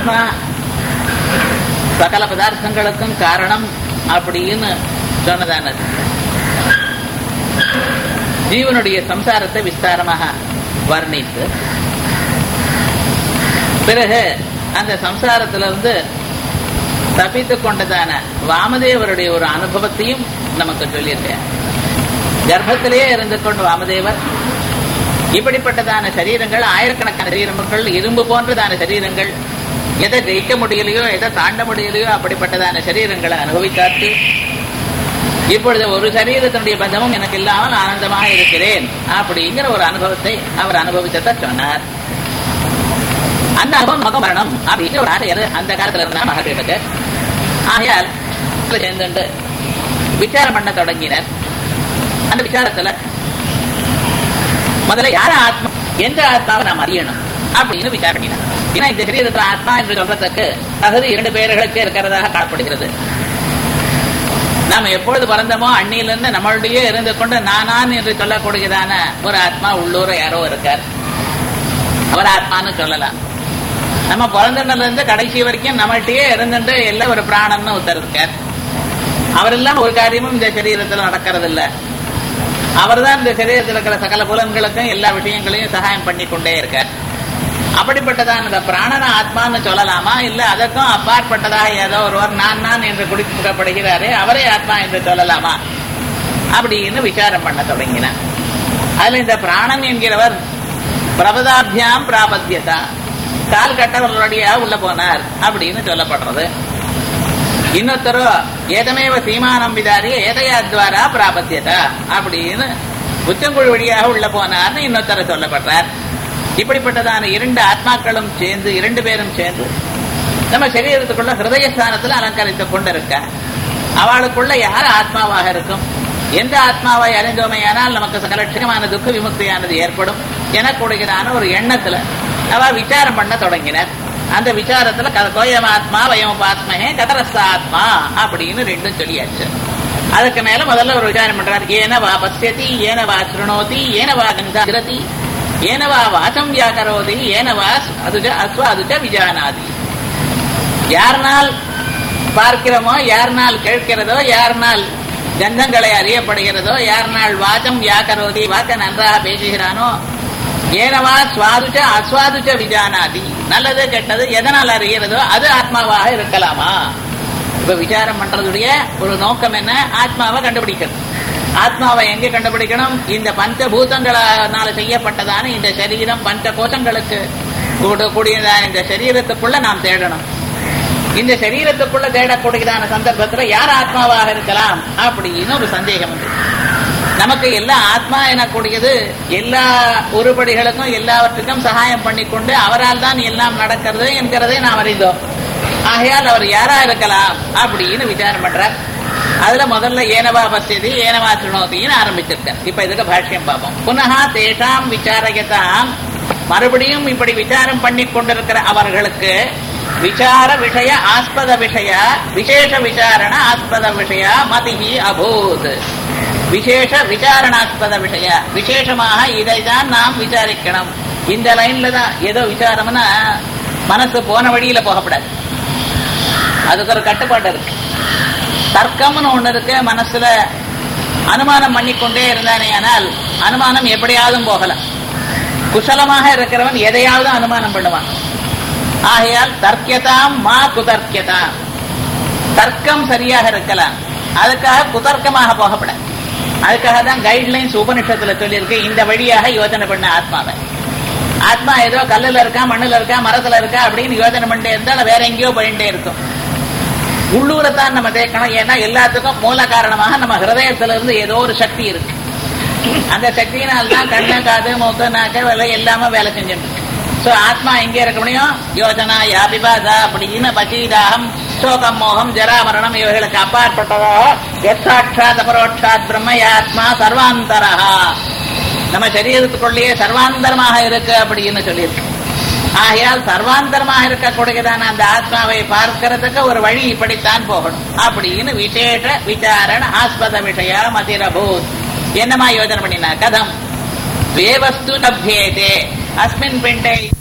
ஆத்மா சகல பதார்த்தங்களுக்கும் காரணம் அப்படின்னு சொன்னதானது ஜீவனுடைய சம்சாரத்தை விஸ்தாரமாக வர்ணித்து பிறகு அந்த சம்சாரத்திலிருந்து தப்பித்துக் கொண்டதான வாமதேவருடைய ஒரு அனுபவத்தையும் நமக்கு சொல்லியிருக்கேன் கர்ப்பத்திலேயே இருந்து கொண்டு வாமதேவர் இப்படிப்பட்டதான சரீரங்கள் ஆயிரக்கணக்கான சரீரங்கள் இரும்பு போன்றதான சரீரங்கள் எதை ஜெயிக்க முடியலையோ எதை தாண்ட முடியலையோ அப்படிப்பட்டதான சரீரங்களை அனுபவித்தார்த்து இப்பொழுது ஒரு சரீரத்தினுடைய பந்தமும் எனக்கு இல்லாமல் ஆனந்தமாக இருக்கிறேன் அப்படிங்கிற ஒரு அனுபவத்தை அவர் அனுபவிச்சத சொன்னார் அந்த அனுபவம் மக மரணம் அப்படின்னு ஒரு ஆசை அந்த காலத்துல இருந்தா மகாதேவக்கு ஆகையால் சேர்ந்து விசாரம் பண்ண தொடங்கினர் அந்த விசாரத்துல முதல்ல யார ஆத்மா எந்த ஆத்மாவை நாம் அறியணும் அப்படின்னு விசாரம் பண்ணினார் ஏன்னா இந்த சரீரத்துல ஆத்மா என்று சொல்றதுக்கு தகுதி இரண்டு பெயர்களுக்கு இருக்கிறதாக காணப்படுகிறது நாம் எப்பொழுது பிறந்தமோ அன்னியிலிருந்து நம்மளுடைய இருந்து கொண்டு நானான் என்று சொல்லக்கூடியதான ஒரு ஆத்மா உள்ளூர யாரோ இருக்கார் அவர் ஆத்மான்னு சொல்லலாம் நம்ம பிறந்ததுல இருந்து கடைசி வரைக்கும் நம்மள்கிட்டயே இருந்துட்டு எல்லாம் ஒரு பிராணம்னு ஒருத்தர் இருக்கார் அவரெல்லாம் ஒரு காரியமும் இந்த சரீரத்தில் நடக்கிறது இல்ல அவர் தான் இந்த சரீரத்தில் இருக்கிற சகல புலன்களுக்கும் எல்லா விஷயங்களையும் சகாயம் பண்ணி கொண்டே இருக்கார் அப்படிப்பட்டதான் இந்த பிராணன ஆத்மான்னு சொல்லலாமா இல்ல அதற்கும் அப்பாற்பட்டதாக ஏதோ ஒருவர் நான் நான் என்று குடிக்கப்படுகிறாரே அவரே ஆத்மா என்று சொல்லலாமா அப்படின்னு விசாரம் பண்ண தொடங்கினார் அதுல இந்த பிராணன் என்கிறவர் பிரபதாபியாம் பிராபத்தியதா கால் கட்டவர்களுடைய உள்ள போனார் அப்படின்னு சொல்லப்படுறது இன்னொருத்தரோ ஏதமேவ சீமானம் விதாரி ஏதையாத்வாரா பிராபத்தியதா அப்படின்னு உச்சங்குழு வழியாக உள்ள போனார்னு இன்னொருத்தர சொல்லப்படுறார் இப்படிப்பட்டதான இரண்டு ஆத்மாக்களும் சேர்ந்து இரண்டு பேரும் சேர்ந்து நம்ம சரீரத்துக்குள்ள ஹிருதயஸ்தானத்தில் அலங்கரித்துக் கொண்டிருக்க அவளுக்குள்ள யார் ஆத்மாவாக இருக்கும் எந்த ஆத்மாவை அறிந்தோமையானால் நமக்கு சகலட்சணமான துக்க விமுக்தியானது ஏற்படும் எனக்கூடியதான ஒரு எண்ணத்துல அவ விசாரம் பண்ண தொடங்கினர் அந்த விசாரத்துல கோயம் ஆத்மா வயம் ஆத்மஹே கதரஸ்த ஆத்மா அப்படின்னு ரெண்டும் சொல்லியாச்சு அதுக்கு மேல முதல்ல ஒரு விசாரம் பண்றார் ஏனவா பசியதி ஏனவா சுருணோதி ஏனவா கந்தாகிரதி ஏனவா வாசம் வியாக்கரோதி ஏனவா அதுஜ அஸ்வாதுஜ விஜானாதி யார்னால் பார்க்கிறோமோ யார்னால் கேட்கிறதோ யார்னால் கந்தங்களை அறியப்படுகிறதோ யார்னால் வாச்சம் வியாக்கரோதி வாக்க நன்றாக பேசுகிறானோ ஏனவா சுவாதுச்ச அஸ்வாதுச்ச விஜானாதி நல்லது கெட்டது எதனால் அறிகிறதோ அது ஆத்மாவாக இருக்கலாமா இப்ப விசாரம் பண்றதுடைய ஒரு நோக்கம் என்ன ஆத்மாவை கண்டுபிடிக்கிறது ஆத்மாவை எங்க கண்டுபிடிக்கணும் இந்த பஞ்சபூதங்களால செய்யப்பட்டதான இந்த சரீரம் பஞ்ச கோஷங்களுக்கு கூடியதான இந்த சரீரத்துக்குள்ள நாம் தேடணும் இந்த சரீரத்துக்குள்ள தேடக்கூடியதான சந்தர்ப்பத்துல யார் ஆத்மாவாக இருக்கலாம் அப்படின்னு ஒரு சந்தேகம் வந்து நமக்கு எல்லா ஆத்மா எனக்கூடியது எல்லா உருப்படிகளுக்கும் எல்லாவற்றுக்கும் சகாயம் பண்ணிக்கொண்டு அவரால் தான் எல்லாம் நடக்கிறது என்கிறதை நாம் அறிந்தோம் ஆகையால் அவர் யாரா இருக்கலாம் அப்படின்னு விசாரம் பண்றார் அதுல முதல்ல ஏனவா பசியதி ஏனவா சுணோதின்னு ஆரம்பிச்சிருக்கார் இப்ப இதுக்கு பாஷ்யம் பார்ப்போம் புனகா தேஷாம் விசாரயதாம் மறுபடியும் இப்படி விசாரம் பண்ணி கொண்டிருக்கிற அவர்களுக்கு விசார விஷய ஆஸ்பத விஷய விசேஷ விசாரண ஆஸ்பத விஷய மதிஹி அபூத் விசேஷ விசாரணாஸ்பத விஷய விசேஷமாக இதை தான் நாம் விசாரிக்கணும் இந்த லைன்ல தான் ஏதோ விசாரம்னா மனசு போன வழியில போகப்படாது அதுக்கு ஒரு கட்டுப்பாடு இருக்கு தர்க்கம்னு ஒண்ணு இருக்கு மனசுல அனுமானம் பண்ணிக்கொண்டே இருந்தானே ஆனால் அனுமானம் எப்படியாவது போகல குசலமாக இருக்கிறவன் எதையாவது அனுமானம் பண்ணுவான் ஆகையால் தர்க்கியதாம் மா குதர்க்கியதாம் தர்க்கம் சரியாக இருக்கலாம் அதுக்காக குதர்க்கமாக போகப்படாது அதுக்காக தான் கைட்லைன்ஸ் உபனிஷத்துல சொல்லியிருக்கு இந்த வழியாக யோசனை பண்ண ஆத்மாவை ஆத்மா ஏதோ கல்லுல இருக்கா மண்ணுல இருக்கா மரத்துல இருக்கா அப்படின்னு யோசனை பண்ணிட்டே இருந்தால் வேற எங்கேயோ போயிட்டே இருக்கும் உள்ளூரத்தான் நம்ம தேக்கணும் ஏன்னா எல்லாத்துக்கும் மூல காரணமாக நம்ம ஹிருதயத்துல இருந்து ஏதோ ஒரு சக்தி இருக்கு அந்த சக்தியினால் தான் கண்ணு காது மூக்கு நாக்கு வேலை எல்லாமே வேலை செஞ்சுட்டு சோ ஆத்மா எங்க இருக்க முடியும் யோஜனா யாபிபாதா அப்படின்னு பசீதாகம் சோகம் மோகம் ஜராமரணம் இவைகளுக்கு அப்பாற்பட்டதாக எத்தாட்சாத் அபரோட்சாத் பிரம்மயாத்மா சர்வாந்தரா நம்ம சரீரத்துக்குள்ளேயே சர்வாந்தரமாக இருக்கு அப்படின்னு சொல்லியிருக்கு ஆகையால் சர்வாந்தரமாக இருக்கக்கூடியதான அந்த ஆத்மாவை பார்க்கறதுக்கு ஒரு வழி இப்படித்தான் போகணும் அப்படின்னு விசேஷ விசாரண ஆஸ்பத விஷய மதிரபூத் என்னமா யோஜனை பண்ணினா கதம் வேவஸ்து லப்யேதே அஸ்மின் பிண்டே